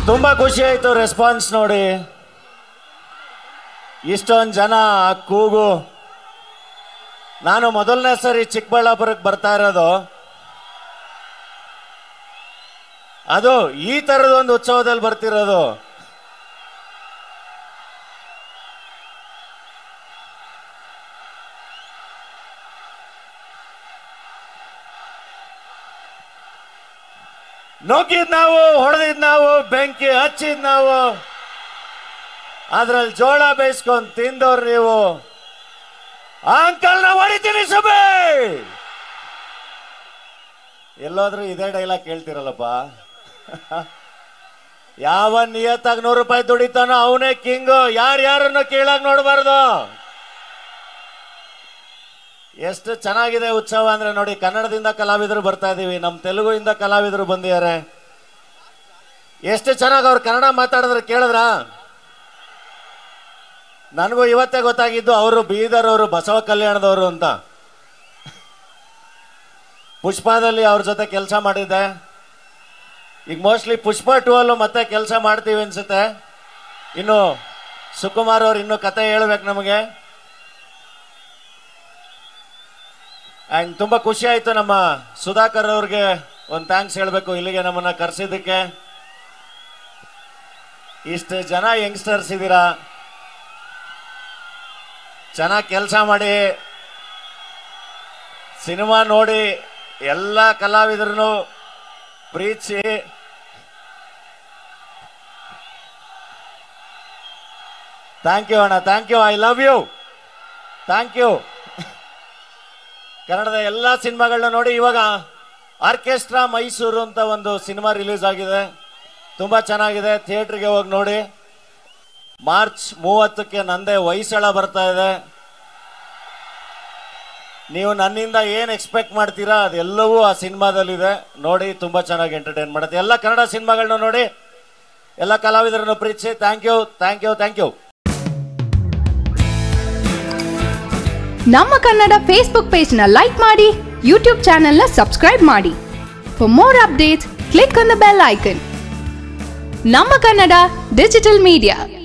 ತುಂಬಾ ಖುಷಿ ಆಯ್ತು ರೆಸ್ಪಾನ್ಸ್ ನೋಡಿ ಇಷ್ಟೊಂದು ಜನ ಆ ಕೂಗು ನಾನು ಮೊದಲನೇ ಸರಿ ಚಿಕ್ಕಬಳ್ಳಾಪುರಕ್ಕೆ ಬರ್ತಾ ಇರೋದು ಅದು ಈ ತರದ ಒಂದು ಉತ್ಸವದಲ್ಲಿ ಬರ್ತಿರೋದು ನುಗ್ಗಿದ್ ನಾವು ಹೊಡೆದಿದ್ ನಾವು ಬೆಂಕಿ ಹಚ್ಚಿದ್ ನಾವು ಅದ್ರಲ್ಲಿ ಜೋಳ ಬೇಯಿಸ್ಕೊಂಡ್ ತಿಂದವ್ರು ನೀವು ಅಂಕಲ್ ನಾ ಹೊಡಿತೀನಿ ಸುಬೆ ಎಲ್ಲೋದ್ರೂ ಇದೇ ಡೈಲಾಗ್ ಕೇಳ್ತಿರಲ್ಲಪ್ಪ ಯಾವ ನಿಯತ್ತಾಗ ನೂರು ರೂಪಾಯಿ ದುಡಿತಾನೋ ಅವನೇ ಕಿಂಗು ಯಾರ್ಯಾರನ್ನು ಕೀಳಾಗ್ ನೋಡಬಾರ್ದು ಎಷ್ಟು ಚೆನ್ನಾಗಿದೆ ಉತ್ಸವ ಅಂದ್ರೆ ನೋಡಿ ಕನ್ನಡದಿಂದ ಕಲಾವಿದರು ಬರ್ತಾ ಇದೀವಿ ನಮ್ಮ ತೆಲುಗುಯಿಂದ ಕಲಾವಿದರು ಬಂದಿದ್ದಾರೆ ಎಷ್ಟು ಚೆನ್ನಾಗಿ ಅವ್ರು ಕನ್ನಡ ಮಾತಾಡಿದ್ರೆ ಕೇಳಿದ್ರ ನನಗೂ ಇವತ್ತೇ ಗೊತ್ತಾಗಿದ್ದು ಅವರು ಬೀದರ್ ಅವರು ಬಸವ ಕಲ್ಯಾಣದವರು ಅಂತ ಪುಷ್ಪದಲ್ಲಿ ಅವ್ರ ಜೊತೆ ಕೆಲಸ ಮಾಡಿದ್ದೆ ಈಗ ಮೋಸ್ಟ್ಲಿ ಪುಷ್ಪ ಟೂ ಅಲ್ಲೂ ಮತ್ತೆ ಕೆಲಸ ಮಾಡ್ತೀವಿ ಅನ್ಸುತ್ತೆ ಇನ್ನು ಸುಕುಮಾರ್ ಅವ್ರು ಇನ್ನು ಕತೆ ಹೇಳ್ಬೇಕು ನಮಗೆ ಅಂಡ್ ತುಂಬಾ ಖುಷಿ ಆಯ್ತು ನಮ್ಮ ಸುಧಾಕರ್ ಅವ್ರಿಗೆ ಒಂದು ಥ್ಯಾಂಕ್ಸ್ ಹೇಳಬೇಕು ಇಲ್ಲಿಗೆ ನಮ್ಮನ್ನ ಕರೆಸಿದ್ದಕ್ಕೆ ಇಷ್ಟು ಜನ ಯಂಗ್ಸ್ಟರ್ಸ್ ಇದ್ದೀರಾ ಚೆನ್ನಾಗಿ ಕೆಲಸ ಮಾಡಿ ಸಿನಿಮಾ ನೋಡಿ ಎಲ್ಲ ಕಲಾವಿದರನ್ನು ಪ್ರೀತಿಸಿ ಥ್ಯಾಂಕ್ ಯು ಅಣ್ಣ thank you I love you thank you ಕನ್ನಡದ ಎಲ್ಲ ಸಿನಿಮಾಗಳನ್ನ ನೋಡಿ ಇವಾಗ ಆರ್ಕೆಸ್ಟ್ರಾ ಮೈಸೂರು ಅಂತ ಒಂದು ಸಿನಿಮಾ ರಿಲೀಸ್ ಆಗಿದೆ ತುಂಬ ಚೆನ್ನಾಗಿದೆ ಥಿಯೇಟ್ರಿಗೆ ಹೋಗಿ ನೋಡಿ ಮಾರ್ಚ್ ಮೂವತ್ತಕ್ಕೆ ನಂದೇ ಹೊಯ್ಸಳ ಬರ್ತಾ ಇದೆ ನೀವು ನನ್ನಿಂದ ಏನು ಎಕ್ಸ್ಪೆಕ್ಟ್ ಮಾಡ್ತೀರಾ ಅದೆಲ್ಲವೂ ಆ ಸಿನಿಮಾದಲ್ಲಿದೆ ನೋಡಿ ತುಂಬ ಚೆನ್ನಾಗಿ ಎಂಟರ್ಟೈನ್ ಮಾಡುತ್ತೆ ಎಲ್ಲ ಕನ್ನಡ ಸಿನಿಮಾಗಳನ್ನ ನೋಡಿ ಎಲ್ಲ ಕಲಾವಿದರನ್ನು ಪ್ರೀತಿಸಿ thank you thank you thank you ನಮ್ಮ ಕನ್ನಡ ಫೇಸ್ಬುಕ್ ಪೇಜ್ನ ಲೈಕ್ ಮಾಡಿ ಯೂಟ್ಯೂಬ್ ಚಾನೆಲ್ನ ಸಬ್ಸ್ಕ್ರೈಬ್ ಮಾಡಿ for more updates click on the bell icon ನಮ್ಮ ಕನ್ನಡ ಡಿಜಿಟಲ್ ಮೀಡಿಯಾ